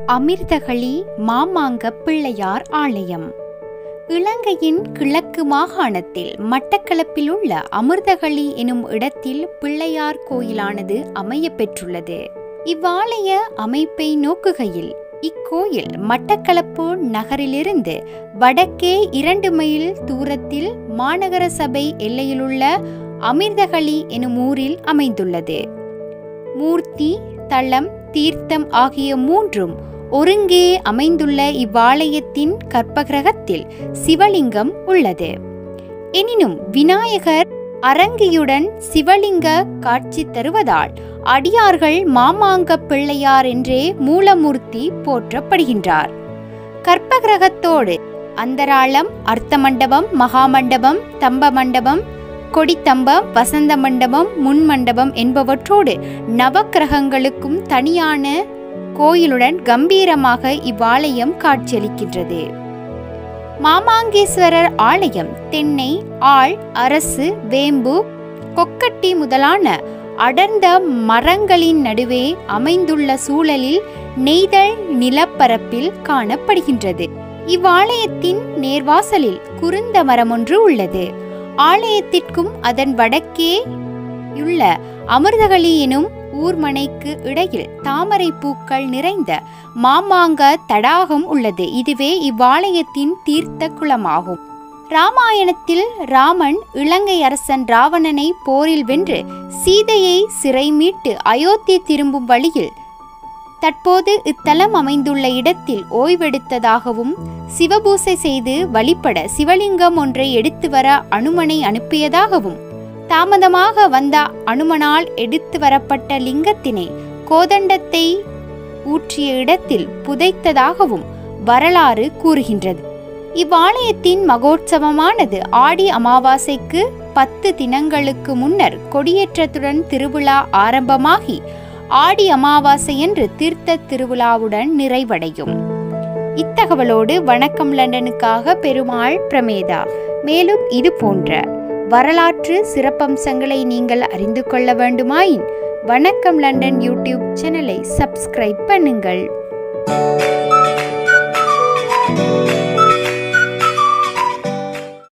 அமிர்தகளி மாமாங்க பிள்ளையார் ஆலயம் இலங்கையின் கிழக்கு மாகாணத்தில் மட்டக்களப்பில் உள்ள அமிர்தகளி எனும் இடத்தில் பிள்ளையார் கோயிலானது அமையப் பெற்றுள்ளது இவ்வாலய அமைப்பை நோக்குகையில் இக்கோயில் மட்டக்களப்பு நகரிலிருந்து வடக்கே இரண்டு மைல் தூரத்தில் மாநகர சபை எல்லையிலுள்ள அமிர்தகளி எனும் ஊரில் அமைந்துள்ளது மூர்த்தி தளம் தீர்த்தம் ஆகிய மூன்றும் ஒருங்கே அமைந்துள்ள இவ்வாலயத்தின் கற்பகிரகத்தில் சிவலிங்கம் உள்ளது எனினும் விநாயகர் அரங்கியுடன் சிவலிங்க காட்சி தருவதால் அடியார்கள் மாமாங்க பிள்ளையார் என்றே மூலமூர்த்தி போற்றப்படுகின்றார் கற்பகிரகத்தோடு அந்தராளம் அர்த்த மண்டபம் மகாமண்டபம் தம்ப மண்டபம் கொடித்தம்பம் வசந்த மண்டபம் முன்மண்டபம் என்பவற்றோடு நவக்கிரகங்களுக்கும் தனியான கோயிலுடன் கம்பீரமாக இவ்வாலயம் காட்சியளிக்கின்றது மாமாங்கேஸ்வரர் ஆலயம் தென்னை ஆள் அரசு வேம்பு கொக்கட்டி முதலான அடர்ந்த மரங்களின் நடுவே அமைந்துள்ள சூழலில் நெய்தல் நிலப்பரப்பில் காணப்படுகின்றது இவ்வாலயத்தின் நேர்வாசலில் குருந்த மரம் ஒன்று உள்ளது ஆலயத்திற்கும் அதன் வடக்கே உள்ள அமிர்தகளி எனும் ஊர்மனைக்கு இடையில் தாமரை பூக்கள் நிறைந்த மாமாங்க தடாகம் உள்ளது இதுவே இவ்வாலயத்தின் தீர்த்த குளமாகும் ராமாயணத்தில் ராமன் இலங்கை அரசன் ராவணனை போரில் வென்று சீதையை சிறை மீட்டு அயோத்தி திரும்பும் வழியில் தற்போது இத்தலம் அமைந்துள்ள இடத்தில் ஓய்வெடுத்ததாகவும் சிவபூசை செய்து வழிபட சிவலிங்கம் ஒன்றை எடுத்து வர அனுமனை அனுப்பியதாகவும் தாமதமாக வந்த அனுமனால் எடுத்து வரப்பட்ட லிங்கத்தினை கோதண்டத்தை ஊற்றிய இடத்தில் புதைத்ததாகவும் வரலாறு கூறுகின்றது இவ்வாலயத்தின் மகோற்சவமானது ஆடி அமாவாசைக்கு பத்து தினங்களுக்கு முன்னர் கொடியேற்றத்துடன் திருவிழா ஆரம்பமாகி ஆடி அமாவாசையன்று தீர்த்த திருவிழாவுடன் நிறைவடையும் இத்தகவலோடு வணக்கம் லண்டனுக்காக பெருமாள் பிரமேதா மேலும் இது போன்ற வரலாற்று சிறப்பம்சங்களை நீங்கள் அறிந்து கொள்ள வேண்டுமாயின் வணக்கம் லண்டன் யூடியூப் சேனலை சப்ஸ்கிரைப் பண்ணுங்கள்